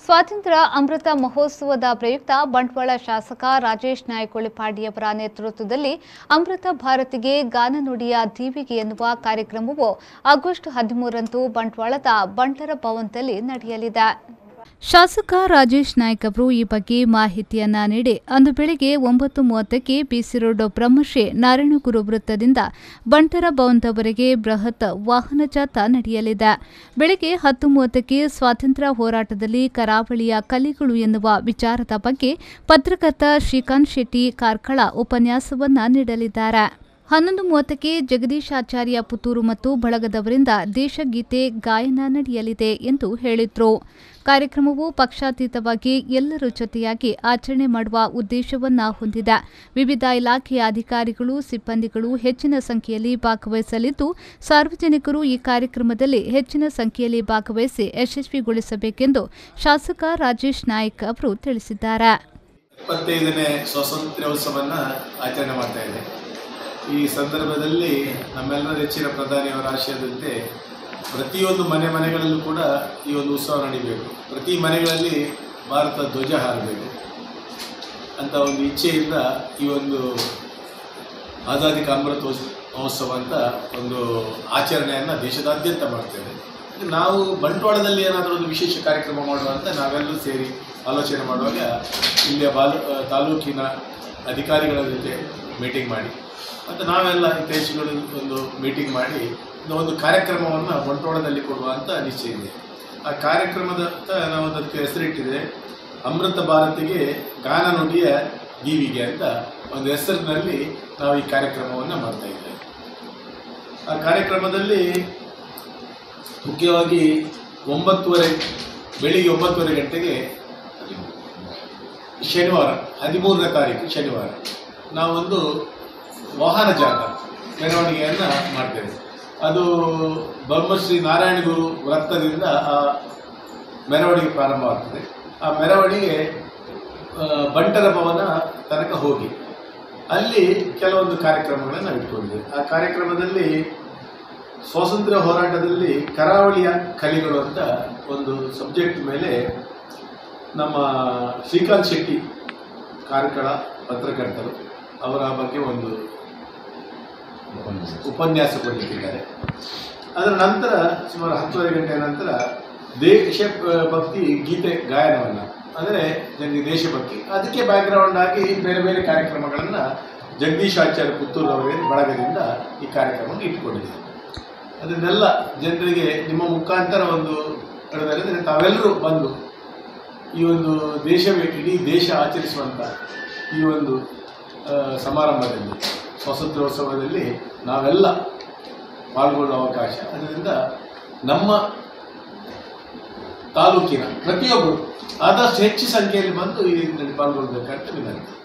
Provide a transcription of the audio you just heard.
ಸ್ವಾತಂತ್ರ್ಯ ಅಮೃತ ಮಹೋತ್ಸವದ ಪ್ರಯುಕ್ತ ಬಂಟ್ವಾಳ ಶಾಸಕ ರಾಜೇಶ್ ನಾಯ್ಕ ಒಳಿಪಾಡಿಯವರ ನೇತೃತ್ವದಲ್ಲಿ ಅಮೃತ ಭಾರತಿಗೆ ಗಾನನುಡಿಯ ದೀವಿಗೆ ಎನ್ನುವ ಕಾರ್ಯಕ್ರಮವು ಆಗಸ್ಟ್ ಹದಿಮೂರರಂದು ಬಂಟ್ವಾಳದ ಬಂಟರ ಭವನದಲ್ಲಿ ನಡೆಯಲಿದೆ ಶಾಸಕ ರಾಜೇಶ್ ನಾಯ್ಕ್ ಅವರು ಈ ಬಗ್ಗೆ ಮಾಹಿತಿಯನ್ನ ನೀಡಿ ಅಂದು ಬೆಳಗ್ಗೆ ಒಂಬತ್ತು ಮೂವತ್ತಕ್ಕೆ ಬಿಸಿ ರೋಡ್ ಬ್ರಹ್ಮಶ್ರೀ ನಾರಾಯಣಗುರು ವೃತ್ತದಿಂದ ಬಂಟರ ಭವನದವರೆಗೆ ಬೃಹತ್ ವಾಹನ ಜಾಥಾ ನಡೆಯಲಿದೆ ಬೆಳಗ್ಗೆ ಹತ್ತು ಮೂವತ್ತಕ್ಕೆ ಸ್ವಾತಂತ್ರ್ಯ ಹೋರಾಟದಲ್ಲಿ ಕರಾವಳಿಯ ಕಲಿಗಳು ಎನ್ನುವ ವಿಚಾರದ ಬಗ್ಗೆ ಪತ್ರಕರ್ತ ಶ್ರೀಕಾಂತ್ ಶೆಟ್ಟಿ ಕಾರ್ಕಳ ಉಪನ್ಯಾಸವನ್ನ ನೀಡಲಿದ್ದಾರೆ ಹನ್ನೊಂದು ಮೂವತ್ತಕ್ಕೆ ಜಗದೀಶ್ ಆಚಾರ್ಯ ಪುತ್ತೂರು ಮತ್ತು ಬಳಗದವರಿಂದ ದೇಶಗೀತೆ ಗಾಯನ ನಡೆಯಲಿದೆ ಎಂದು ಹೇಳಿದ್ರು ಕಾರ್ಯಕ್ರಮವು ಪಕ್ಷಾತೀತವಾಗಿ ಎಲ್ಲರ ಜೊತೆಯಾಗಿ ಆಚರಣೆ ಮಾಡುವ ಉದ್ದೇಶವನ್ನ ಹೊಂದಿದೆ ವಿವಿಧ ಇಲಾಖೆಯ ಅಧಿಕಾರಿಗಳು ಸಿಬ್ಬಂದಿಗಳು ಹೆಚ್ಚಿನ ಸಂಖ್ಯೆಯಲ್ಲಿ ಭಾಗವಹಿಸಲಿದ್ದು ಸಾರ್ವಜನಿಕರು ಈ ಕಾರ್ಯಕ್ರಮದಲ್ಲಿ ಹೆಚ್ಚಿನ ಸಂಖ್ಯೆಯಲ್ಲಿ ಭಾಗವಹಿಸಿ ಯಶಸ್ವಿಗೊಳಿಸಬೇಕೆಂದು ಶಾಸಕ ರಾಜೇಶ್ ನಾಯ್ಕ್ ಅವರು ತಿಳಿಸಿದ್ದಾರೆ ಇಪ್ಪತ್ತೈದನೇ ಸ್ವಾತಂತ್ರ್ಯೋತ್ಸವವನ್ನು ಆಚರಣೆ ಮಾಡ್ತಾ ಇದೆ ಈ ಸಂದರ್ಭದಲ್ಲಿ ನಮ್ಮೆಲ್ಲರ ನೆಚ್ಚಿನ ಪ್ರಧಾನಿಯವರ ಆಶಯದಂತೆ ಪ್ರತಿಯೊಂದು ಮನೆ ಮನೆಗಳಲ್ಲೂ ಕೂಡ ಈ ಒಂದು ಉತ್ಸವ ನಡೀಬೇಕು ಪ್ರತಿ ಮನೆಗಳಲ್ಲಿ ಭಾರತ ಧ್ವಜ ಹಾರಬೇಕು ಅಂತ ಒಂದು ಇಚ್ಛೆಯಿಂದ ಈ ಒಂದು ಆಜಾದಿ ಕಾ ಅಮೃತ ಮಹೋತ್ಸವ ಅಂತ ಒಂದು ಆಚರಣೆಯನ್ನು ದೇಶದಾದ್ಯಂತ ಮಾಡ್ತೇವೆ ನಾವು ಬಂಟ್ವಾಳದಲ್ಲಿ ಏನಾದರೂ ಒಂದು ವಿಶೇಷ ಕಾರ್ಯಕ್ರಮ ಮಾಡುವ ಅಂತ ನಾವೆಲ್ಲರೂ ಸೇರಿ ಆಲೋಚನೆ ಮಾಡುವಾಗ ಇಲ್ಲಿಯ ಬಾಲು ತಾಲೂಕಿನ ಅಧಿಕಾರಿಗಳ ಜೊತೆ ಮೀಟಿಂಗ್ ಮಾಡಿ ಮತ್ತು ನಾವೆಲ್ಲ ಹಿತೈಷಿಗಳು ಒಂದು ಮೀಟಿಂಗ್ ಮಾಡಿ ಒಂದು- ಒಂದು ಕಾರ್ಯಕ್ರಮವನ್ನು ಬಂಟ್ವಾಳದಲ್ಲಿ ಕೊಡುವ ಅಂತ ನಿಶ್ಚಯ ಇದೆ ಆ ಕಾರ್ಯಕ್ರಮದ ನಾವು ಅದಕ್ಕೆ ಹೆಸರಿಟ್ಟಿದೆ ಅಮೃತ ಭಾರತಿಗೆ ಗಾನ ನುಡಿಯ ದೀವಿಗೆ ಅಂತ ಒಂದು ಹೆಸರಿನಲ್ಲಿ ನಾವು ಈ ಕಾರ್ಯಕ್ರಮವನ್ನು ಮಾಡ್ತಾ ಇದ್ದೇವೆ ಆ ಕಾರ್ಯಕ್ರಮದಲ್ಲಿ ಮುಖ್ಯವಾಗಿ ಒಂಬತ್ತುವರೆ ಬೆಳಿಗ್ಗೆ ಒಂಬತ್ತುವರೆ ಗಂಟೆಗೆ ಶನಿವಾರ ಹದಿಮೂರನೇ ತಾರೀಕು ಶನಿವಾರ ನಾವೊಂದು ವಾಹನ ಜಾಥಾ ಮೆರವಣಿಗೆಯನ್ನು ಮಾಡ್ತೇವೆ ಅದು ಬ್ರಹ್ಮಶ್ರೀ ನಾರಾಯಣ ಗುರು ವೃತ್ತದಿಂದ ಆ ಮೆರವಣಿಗೆ ಪ್ರಾರಂಭವಾಗ್ತದೆ ಆ ಮೆರವಣಿಗೆ ಆ, ಬಂಟರ ಭವನ ತನಕ ಹೋಗಿ ಅಲ್ಲಿ ಕೆಲವೊಂದು ಕಾರ್ಯಕ್ರಮಗಳನ್ನು ನಾವು ಇಟ್ಕೊಂಡಿದ್ದೇವೆ ಆ ಕಾರ್ಯಕ್ರಮದಲ್ಲಿ ಸ್ವಾತಂತ್ರ್ಯ ಹೋರಾಟದಲ್ಲಿ ಕರಾವಳಿಯ ಕಲಿಗಳು ಅಂತ ಒಂದು ಸಬ್ಜೆಕ್ಟ್ ಮೇಲೆ ನಮ್ಮ ಶ್ರೀಕಾಂತ್ ಶೆಟ್ಟಿ ಕಾರ್ಕಳ ಪತ್ರಕರ್ತರು ಅವರ ಬಗ್ಗೆ ಒಂದು ಉಪನ್ಯಾಸ ಕೊಡಲಿಕ್ಕಿದ್ದಾರೆ ಅದರ ನಂತರ ಸುಮಾರು ಹತ್ತುವರೆ ಗಂಟೆಯ ನಂತರ ದೇಶ ಭಕ್ತಿ ಗೀತೆ ಗಾಯನವನ್ನು ಅಂದರೆ ಜನರಿಗೆ ದೇಶಭಕ್ತಿ ಅದಕ್ಕೆ ಬ್ಯಾಕ್ಗ್ರೌಂಡ್ ಆಗಿ ಬೇರೆ ಬೇರೆ ಕಾರ್ಯಕ್ರಮಗಳನ್ನು ಜಗದೀಶ್ ಆಚಾರ್ಯ ಪುತ್ತೂರು ಅವರ ಬಳಗದಿಂದ ಈ ಕಾರ್ಯಕ್ರಮವನ್ನು ಇಟ್ಕೊಂಡಿದೆ ಅದನ್ನೆಲ್ಲ ಜನರಿಗೆ ನಿಮ್ಮ ಮುಖಾಂತರ ಒಂದು ಹೇಳೋದಾದ್ರೆ ತಾವೆಲ್ಲರೂ ಬಂದು ಈ ಒಂದು ದೇಶವೇ ಇಡೀ ದೇಶ ಆಚರಿಸುವಂಥ ಈ ಒಂದು ಆ, ಸಮಾರಂಭದಲ್ಲಿ ಸ್ವಾತಂತ್ರ್ಯೋತ್ಸವದಲ್ಲಿ ನಾವೆಲ್ಲ ಪಾಲ್ಗೊಳ್ಳುವ ಅವಕಾಶ ಅದರಿಂದ ನಮ್ಮ ತಾಲೂಕಿನ ಪ್ರತಿಯೊಬ್ಬರು ಆದಷ್ಟು ಹೆಚ್ಚು ಸಂಖ್ಯೆಯಲ್ಲಿ ಬಂದು ಈ ಇದರಲ್ಲಿ ಪಾಲ್ಗೊಳ್ಬೇಕಂತ ವಿನಂತಿ